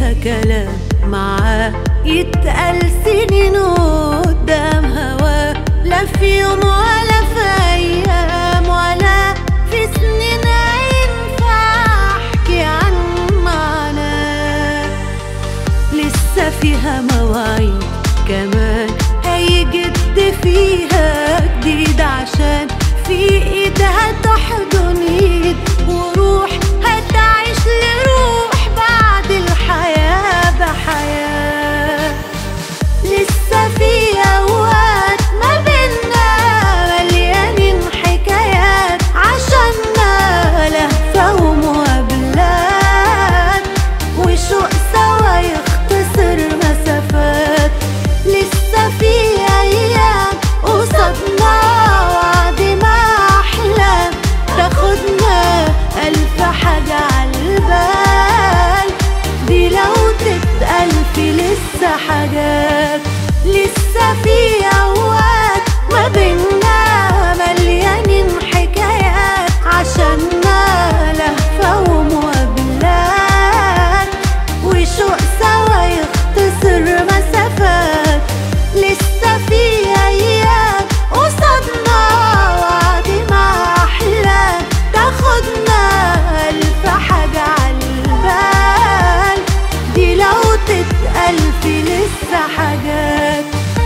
فيها كلام معاه يتقال سنين قدام هواه لا في يوم ولا في أيام ولا في سنين ينفع أحكي عن معناه لسه فيها مواعيد كمان هيجد فيها جديد عشان في ايدها تحضن ايد وروح هتعيش لروح بعد الحياة بحياة لسه في اوقات ما بينا مليانين حكايات عشاننا لهفة ومقابلات وشوق سوا يختصر مسافات لسه في ايام قصادنا وعد ما احلام تاخدنا الف حاجة عالبال دي لو تتقال في لسه حاجات لسه في اوقات ما بينا مليانين حكايات عشاننا لهفة ومقابلات وشوق سوا يختصر مسافات لسه في ايام قصادنا وعد ما احلام تاخدنا الف حاجة عالبال دي لو تتقال في لسه حاجات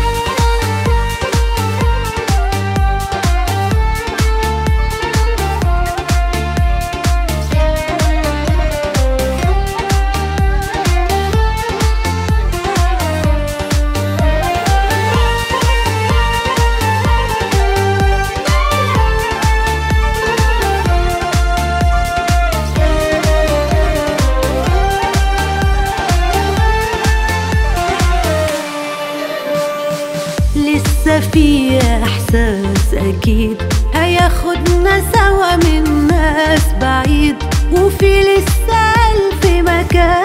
لسه في احساس اكيد هياخدنا سوا من ناس بعيد وفي لسه الف مكان